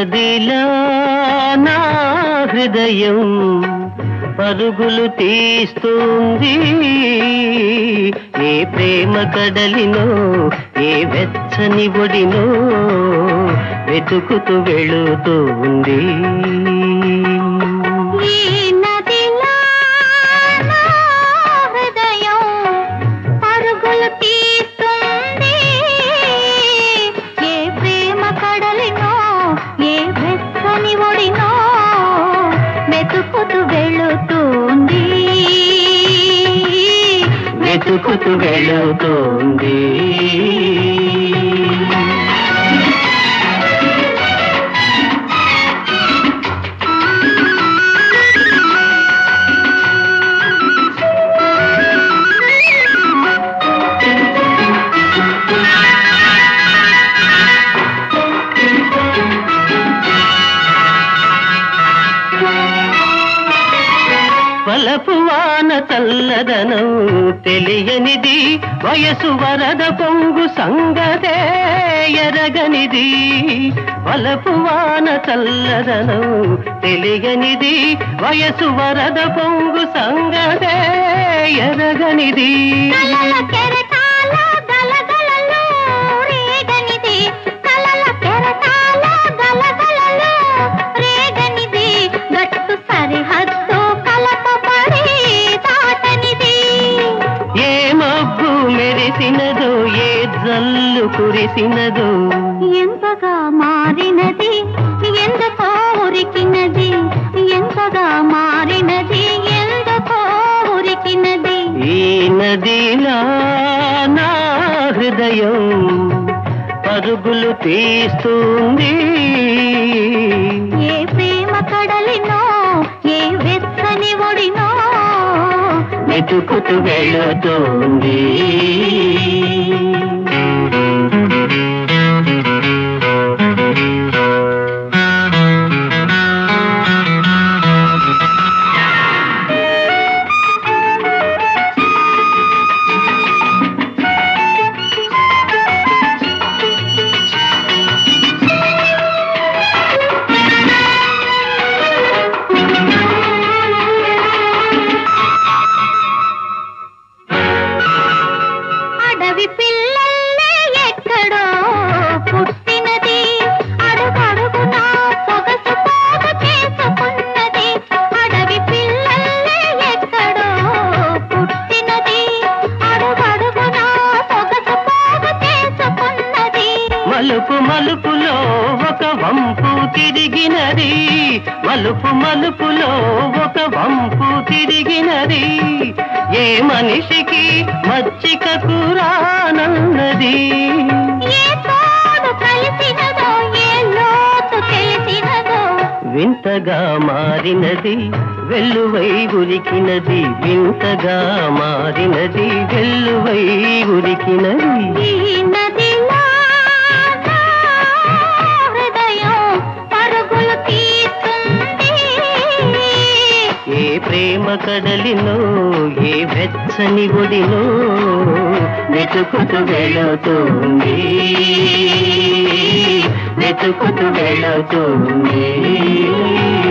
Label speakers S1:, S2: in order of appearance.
S1: నదిలా నా హృదయం పరుగులు తీస్తుంది ఏ ప్రేమ కడలినో ఏ వెచ్చని ఒడినో వెతుకుతూ వెళుతుంది
S2: ఈ నదిలా నా హృదయం పరుగులు తీస్తుంది ఏ ప్రేమ కడలినో ఏ వెచ్చని ఒడినో వెతుకుతూ వెళుతుంది
S1: వెతుకుతూ వెళుతుంది వలపు వాన చల్లదనం తెలియనిది వయసు వరద పొంగు సంగతే ఎరగనిది వలపు వాన చల్లదనం తెలియనిది వయసు వరద పొంగు సంగతే ఎరగనిది
S2: కలల కెరటాల గలగలలో రేగనిది కలల కెరటాల గలగలలో రేగనిది గట్టు సరిహద్దు కలపబడి దాటనిది
S1: ఏ మబ్బు మెరిసినదో ఏ జల్లు కురిసినదో
S2: ఎంతగా మారినది ఎందుకో ఉరికినది ఎంతగా మారినది ఎందుకో ఉరికినది
S1: ఈ నదిలా నా హృదయం పరుగులు తీస్తుంది
S2: ఏ ప్రేమ కడలినో ఏ వెచ్చని ఒడినో
S1: వెతుకుతూ వెళుతుంది
S2: అడవి పిల్లల్లే ఎక్కడో పుట్టినది అడుగడుగునా సొగసు పోగు చేసుకున్నది అడవి పిల్లల్లే ఎక్కడో పుట్టినది అడుగడుగునా సొగసు పోగు చేసుకున్నది
S1: మలుపు మలుపులో ఒక వంపు తిరిగినది మలుపు మలుపులో ఒక వంపు తిరిగినది ఏ మనిషికి మచ్చిక కూరానన్నది
S2: ఏ తోడు కలిసినదో ఏ లోతు తెలిసినదో
S1: వింతగా మారినది వెల్లువై ఉరికినది వింతగా మారినది వెల్లువై ఉరికినది
S2: ఈ నదిలో నా హృదయం పరుగులు తీస్తుంది
S1: ఏ ప్రేమ కడలినో ఏ వెచ్చని ఒడినో వెతుకుతూ వెళుతుంది వెతుకుతూ వెళుతుంది